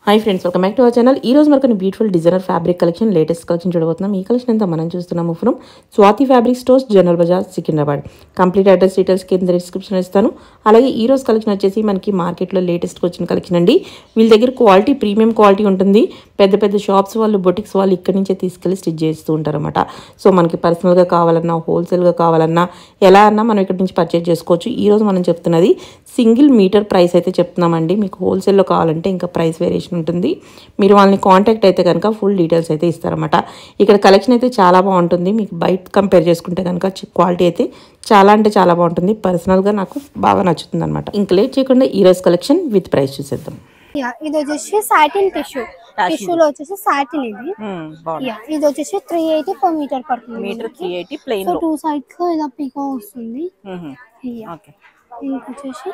Hi friends welcome back to our channel ఈ రోజు మనకు beautiful designer fabric collection latest collection చూడబోతున్నాం ఈ కలెక్షన్ అంతా మనం చూస్తున్నాము from Swathi fabric stores General Bazaar Secunderabad complete address details కింద డిస్క్రిప్షన్ ఇస్తాను అలాగే ఈ రోజు కలెక్షన్ వచ్చేసి మనకి మార్కెట్లో లేటెస్ట్గా వచ్చిన కలెక్షన్ అండి వీళ్ళ దగ్గర క్వాలిటీ ప్రీమియం క్వాలిటీ ఉంటుంది పెద్ద పెద్ద షాప్స్ వాళ్ళు బొటిక్స్ వాళ్ళు ఇక్కడి నుంచే తీసుకెళ్ళి స్టిచ్ చేస్తూ ఉంటారన్నమాట సో మనకి పర్సనల్గా కావాలన్నా హోల్సేల్గా కావాలన్నా ఎలా అన్నా మనం ఇక్కడ నుంచి పర్చేజ్ చేసుకోవచ్చు ఈ రోజు మనం చెప్తున్నది సింగిల్ మీటర్ ప్రైస్ అయితే చెప్తున్నామండి మీకు హోల్సేల్లో కావాలంటే ఇంకా ప్రైస్ వేరియేషన్ ఉంటుంది మీరు వాళ్ళని కాంటాక్ట్ అయితే కనుక ఫుల్ డీటెయిల్స్ అయితే ఇస్తారన్నమాట ఇక్కడ కలెక్షన్ అయితే చాలా బాగుంటుంది మీకు బయట కంపేర్ చేసుకుంటే కనుక క్వాలిటీ అయితే చాలా అంటే చాలా బాగుంటుంది పర్సనల్గా నాకు బాగా నచ్చుతుంది అనమాట ఇంకా లేట్ చేయకుండా ఈ రోజు కలెక్షన్ విత్ ప్రైస్ చూసేద్దాం యా ఇది వచ్చేసి సాటిన్ టిష్యూ టిష్యూలో వచ్చేసి సాటిన్ ఇది బాగుంది యా ఇది వచ్చేసి త్రీ ఎయిటీ పర్ మీటర్ పడుతుంది metre three eighty plain so లో టూ సైడ్స్ లో ఇలా పికో వస్తుంది యా ఓకే దీనికి వచ్చేసి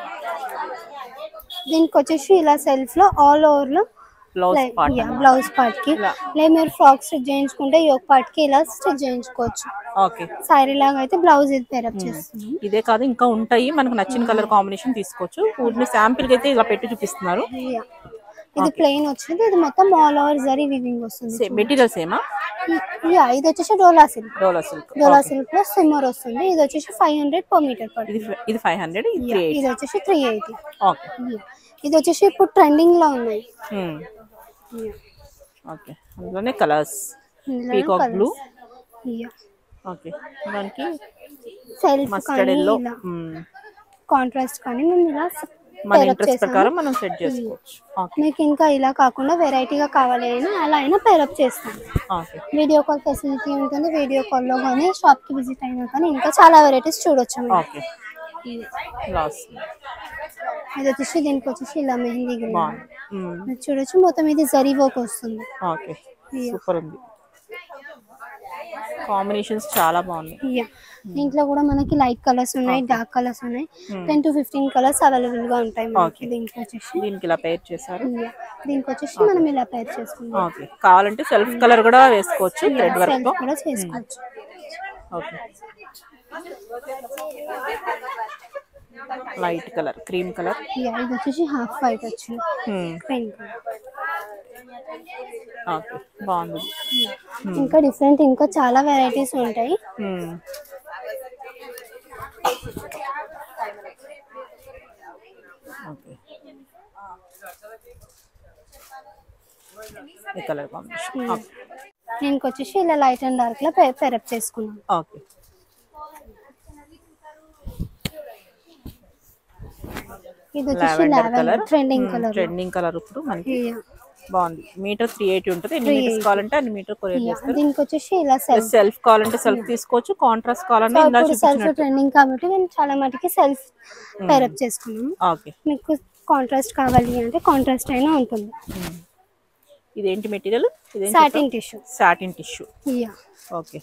దీనికి వచ్చేసి ఇలా సెల్ఫ్ లో ఆల్ ఓవర్ లో blouse part yeah blouse part కి లేదు మీరు ఫ్రాక్ స్టిచ్ చేయించుకుంటే యోక్ పార్ట్ కి ఇలా స్టిచ్ చేయించుకోవచ్చు ఓకే సారీ లాగా అయితే బ్లౌజ్ ఇది పేరప్ చేస్తుంది ఇదే కాదు ఇంకా ఉంటాయి మనకు నచ్చిన కలర్ కాంబినేషన్ తీసుకోవచ్చు ఊరిని శాంపిల్ కి అయితే ఇలా పెట్టి చూపిస్తున్నారు యా ఇది ప్లెయిన్ వచ్చింది ఇది మొత్తం ఆల్ ఓవర్ జరీ వివింగ్ వస్తుంది మెటీరియల్ సేమా యా ఇది వచ్చేసి Dola silk Dola silk Dola silk లో సిమ్మర్ వస్తుంది ఇది వచ్చేసి ఫైవ్ హండ్రెడ్ పర్ మీటర్ పడుతుంది ఇది ఇది ఫైవ్ హండ్రెడ్ ఇది Yeah, త్రీ ఎయిటీ ఇది వచ్చేసి త్రీ ఎయిటీ ఓకే ఇది వచ్చేసి ఇప్పుడు ట్రెండింగ్ లో ఉన్నాయి Yeah. ఓకే అందులోనే కలర్స్ ఇందులో peacock colours. Blue Yeah. Okay దానికి సెల్ఫ్ మస్టర్డ్ కానీ ఎల్లో ఇలా కాంట్రాస్ట్ కానీ మేము ఇలా మన pair up ఇంట్రెస్ట్ చేసాము. ప్రకారం మనం సెట్ చేసుకోవచ్చు ఓకే మీకు ఇంకా ఇలా కాకుండా వెరైటీగా కావాలి అయినా అలా అయినా పేరప్ చేస్తాం ఓకే వీడియో కాల్ ఫెసిలిటీ ఉంటుంది వీడియో కాల్లో కానీ షాప్ కి విజిట్ అయినా కానీ ఇంకా చాలా వెరైటీస్ చూడొచ్చు మీరు. ఓకే లాస్ట్ ఇది వచ్చేసి దీనికి వచ్చేసి ఇలా మెహందీ గ్రీన్ బాగుంది మ్మ్. ఇది చూడొచ్చు మొత్తం ఇది జరీ వర్క్ వస్తుంది ఓకే సూపర్ ఉంది కాంబినేషన్స్ చాలా బాగున్నాయి యా దీంట్లో కూడా మనకి లైట్ కలర్స్ ఉన్నాయి డార్క్ కలర్స్ ఉన్నాయి ten to fifteen colours available గా ఉంటాయి మనకి దీంట్లో వచ్చేసి దీనికి ఇలా పేర్ చేశారు యా దీనికి వచ్చేసి మనం ఇలా పేర్ చేసుకుందాం ఓకే కావాలంటే సెల్ఫ్ కలర్ కూడా వేసుకోవచ్చు థ్రెడ్ వర్క్ సెల్ఫ్ తో కూడా చేసుకోవచ్చు okay light colour cream colour yeah ఇది వచ్చేసి హాఫ్ వైట్ వచ్చింది క్రీమ్ కలర్ ఓకే బాగుంది ఇంకా డిఫరెంట్ ఇంకా చాలా వెరైటీస్ ఉంటాయి మ్మ్. ఓకే ఈ కలర్ కాంబినేషన్ ఓకే దీనికి వచ్చేసి ఇలా లైట్ అండ్ డార్క్ లో పేరప్ చేసుకున్నాం ఓకే ఇది వచ్చేసి lavender colour lavender trending colour trending colour ఇప్పుడు మనకి బాగుంది మీటర్ త్రీ ఎయిటీ ఉంటుంది ఎన్ని మీటర్స్ కావాలంటే అన్ని మీటర్ కొరియర్ చేస్తారు దీనికి వచ్చేసి ఇలా సెల్ఫ్ సెల్ఫ్ కావాలంటే సెల్ఫ్ తీసుకోవచ్చు కాంట్రాస్ట్ కావాలంటే ఇందా ఇప్పుడు సెల్ఫ్ ట్రెండింగ్ కాబట్టి మేము చాలా మటుకి సెల్ఫ్ పేరప్ చేసుకున్నాము ఓకే మీకు కాంట్రాస్ట్ కావాలి అంటే కాంట్రాస్ట్ అయినా ఉంటుంది ఇదేంటి మెటీరియల్ ఇదేంటి satin tissue satin tissue yeah okay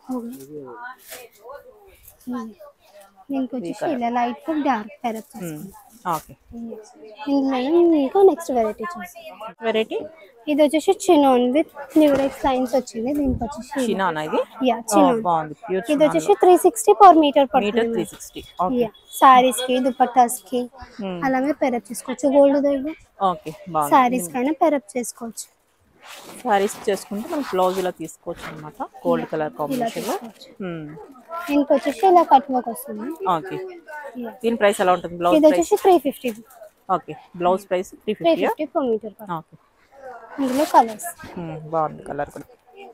దీనికి వచ్చేసి ఇలా లైట్ డార్క్ పేరప్ చేసుకున్నాం ఓకే ఇందులో మీకు నెక్స్ట్ వెరైటీ చూస్తాం వెరైటీ ఇది వచ్చేసి చినోన్ విత్ ఫ్లూరెక్స్ లైన్స్ వచ్చింది దీనికి వచ్చేసి చినానా ఇది యా Oh, చినోన్ బాగుంది ప్యూర్ ఇది వచ్చేసి three sixty per metre metre పడుతుంది three sixty okay yeah saris కి దుపట్టాస్ కి అలాగే పెరప్ చేసుకోవచ్చు గోల్డ్ దగ్గర ఓకే బాగుంది సారీస్ కైనా పెరప్ చేసుకోవచ్చు సారీస్ చేసుకుంటే మనం బ్లౌజ్ ఇలా తీసుకోవచ్చు అనమాట గోల్డ్ కలర్ కాంబినేషన్ లో దీనికి వచ్చేసి ఇలా కట్ వర్క్ వస్తుంది ఓకే Yeah. దీని ప్రైస్ ఎలా ఉంటుంది బ్లౌజ్ ఇది ప్రైస్ వచ్చేసి three fifty okay blouse price three three fifty fifty per metre okay ఇందులో కలర్స్ బాగుంది కలర్ కూడా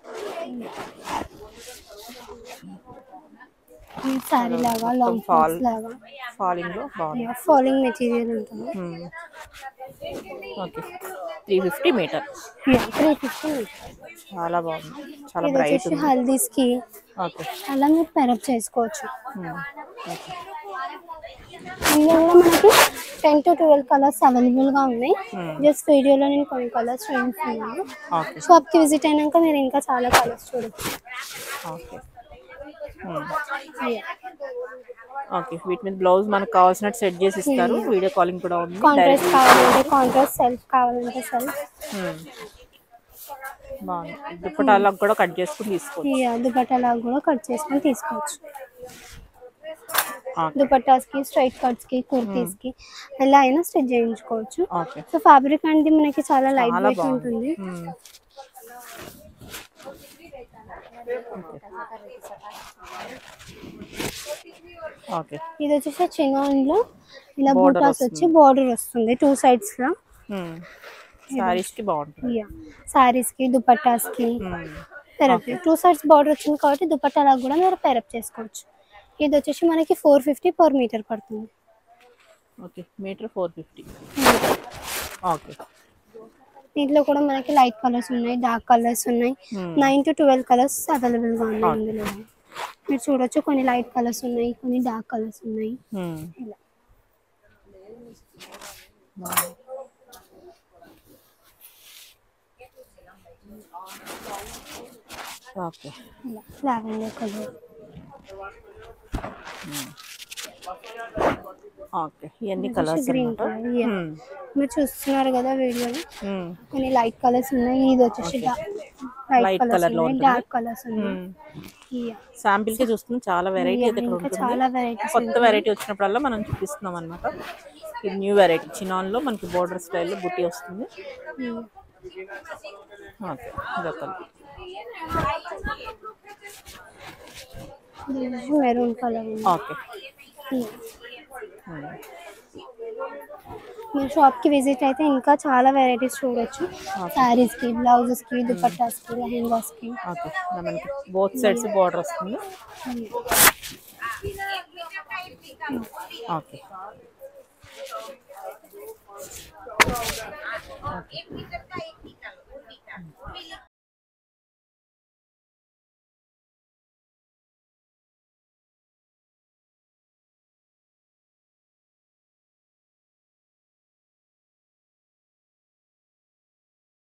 సారీ లాగా లాంగ్ fall. ఫ్రాక్స్ లాగా ఫాలింగ్ లో బాగుంది ఫాలింగ్ మెటీరియల్ ఉంటుంది okay three fifty metre three fifty చాలా బాగుంది చాలా ఇది బ్రైట్ వచ్చేసి ఉంది హల్దీస్ కి ఓకే అలా మీరు పెరప్ చేసుకోవచ్చు ఓకే ఇందులో కూడా మనకి ten to twelve colours available గా ఉన్నాయి జస్ట్ వీడియోలో నేను కొన్ని కలర్స్ చూపిస్తున్నాను ఓకే షాప్ కి విజిట్ అయినాక మీరు ఇంకా చాలా కలర్స్ చూడొచ్చు ఓకే ఓకే వీటి మీద బ్లౌజ్ మనకు కావాల్సినట్టు సెట్ చేసి ఇస్తారు వీడియో కాలింగ్ కూడా ఉంది కాంట్రాస్ట్ కావాలంటే కాంట్రాస్ట్ సెల్ఫ్ కావాలంటే సెల్ఫ్ Hmm. బాగుంది దుప్పటాలకు కూడా కట్ చేసుకుని తీసుకోవచ్చు ఈ దుపట్టా లాగా కూడా కట్ చేసుకొని తీసుకోవచ్చు Okay. దుపట్టాస్ కి స్ట్రైట్ కట్స్ కి కుర్తీస్ కి ఎలా అయినా స్టిచ్ చేయించుకోవచ్చు ఓకే సో ఫ్యాబ్రిక్ అనేది మనకి చాలా లైట్ చాలా వెయిట్ బాగుంది ఉంటుంది మ్మ్. ఓకే ఇది వచ్చేసి చినాన్ లో ఇలా Border బూటాస్ వచ్చి బార్డర్ వస్తుంది టూ సైడ్స్ లో సారీస్ కి బాగుంటుంది సారీస్ కి దుపట్టాస్ కి hmm. Pair up two sides border వచ్చింది కాబట్టి దుపట్టాలా కూడా మీరు పెరప్ చేసుకోవచ్చు ఇది వచ్చేసి మనకి ఫోర్ ఫిఫ్టీ పర్ మీటర్ పడుతుంది okay metre four fifty okay దీంట్లో కూడా మనకి లైట్ కలర్స్ ఉన్నాయి డార్క్ కలర్స్ ఉన్నాయి Hmm. Nine to twelve colours available గా ఉన్నాయి ఇందులో మీరు చూడొచ్చు కొన్ని లైట్ కలర్స్ ఉన్నాయి కొన్ని డార్క్ కలర్స్ ఉన్నాయి మ్మ్. ఇలా ఓకే ఇలా లావెండర్ కలర్ ఓకే ఇవన్నీ కలర్స్ గ్రీన్ అన్నమాట కలర్ యా. మీరు చూస్తున్నారు కదా వీడియోలో మ్మ్. కొన్ని లైట్ కలర్స్ ఉన్నాయి ఇది వచ్చేసి Light లైట్ colour కలర్స్ లో ఉన్నాయి ఉంటుంది. డార్క్ కలర్స్ ఉన్నాయి మ్మ్. యా. శాంపిల్ కి చూస్తున్నాం చాలా వెరైటీ అయితే ఇక్కడ ఇంకా ఉంటుంది చాలా వెరైటీస్ కొత్త వెరైటీ వచ్చినప్పుడల్లా మనం చూపిస్తున్నాం అనమాట ఇది న్యూ వెరైటీ చినాన్ లో మనకి బోర్డర్ స్టైల్లో బుట్టి వస్తుంది ఓకే ఇదొక మెరూన్ కలర్ ఉంది ఓకే యా. మీరు షాప్ కి విజిట్ అయితే ఇంకా చాలా వెరైటీస్ చూడొచ్చు సారీస్ కి బ్లౌజెస్ కి దుపట్టాస్ కి లెహెంగాస్ కి ఓకే మనకి బోత్ సైడ్స్ బోర్డర్ వస్తుంది ఓకే ఓకే